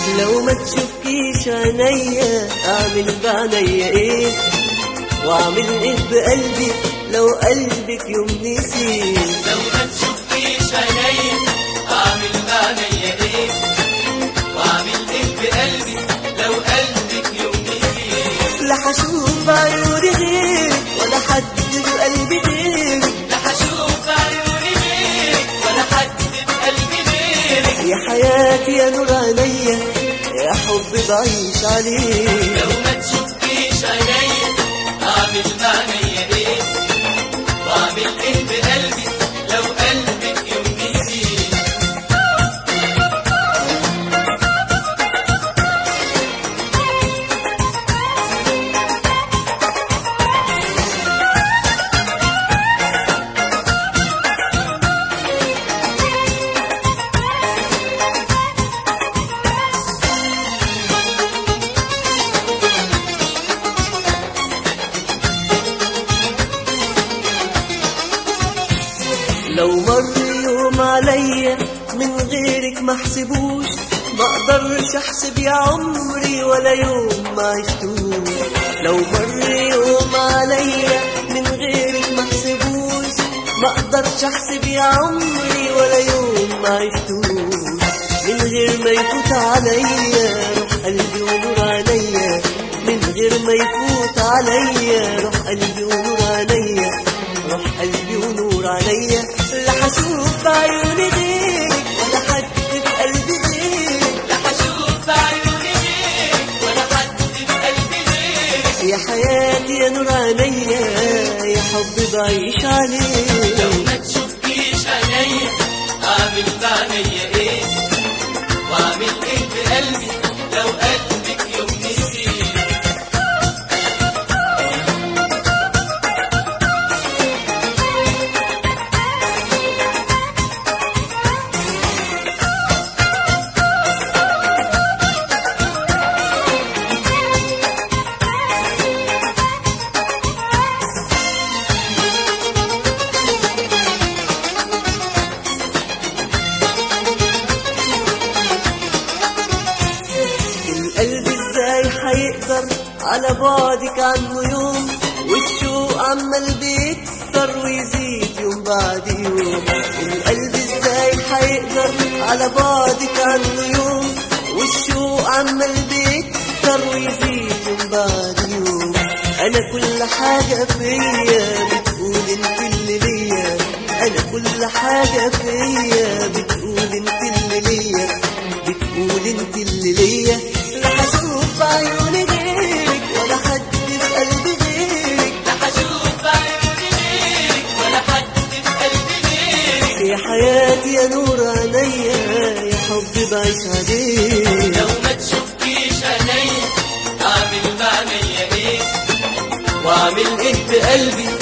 لو ما تشوفكيش عينيا اعمل بعنيا ايه واعمل ايه بقلبي لو قلبك يوم نسيت لو ما تشوفيش عينيا اعمل بعينيا ايه واعمل ايه بقلبي لو قلبك يوم نسيت لا هشوف عيوني غيرك ولا حد بقلبي غيرك لا هشوف عيوني غيرك ولا حد بقلبي غيرك يا حياتي يا نور عينيا يا حب بعيش عليك لو ما تشوفيش عينيا اعمل بعينيا ايه واعمل ايه بقلبي لو قلبك يوم نسيت لو مر يوم عليا من غيرك ما احسبوش ما اقدرش احسب يا عمري ولا يوم ما عشتوش لو مر يوم عليا من غيرك ما احسبوش ما اقدرش احسب يا عمري ولا يوم ما عشتوش من غير ما يفوت عليا روح قلبي ونور عليا من غير ما يفوت عليا روح قلبي ونور عليا روح قلبي ونور عليا لا هشوف عيوني غيرك ولا حد في قلبي غيرك لا هشوف عيوني غيرك ولا حد بقلبي غيرك يا حياتي يا نور عينيا يا حب بعيش عليك لو ما تشوفكيش عينيا اعمل بعينيا ايه واعمل ايه بقلبي لو قلبك يوم نسيت القلب ازاي هيقدر على بعدك عنه يوم والشوق عمال بيكتر ويزيد يوم بعد يوم القلب ازاي هيقدر على بعدك عنه يوم والشوق عمال بيكتر ويزيد يوم بعد يوم انا كل حاجة فيا بتقول انت اللي ليا انا كل حاجة فيا بتقول انت اللي ليا بتقول انت اللي ليا لا هشوف عيوني غيرك ولا حد في قلبي غيرك لا هشوف عيوني غيرك ولا حد بقلبي غيرك يا حياتي يا نور عينيا يا حب بعيش عليك لو ما تشوفكيش عينيا اعمل بعينيا ايه واعمل ايه بقلبي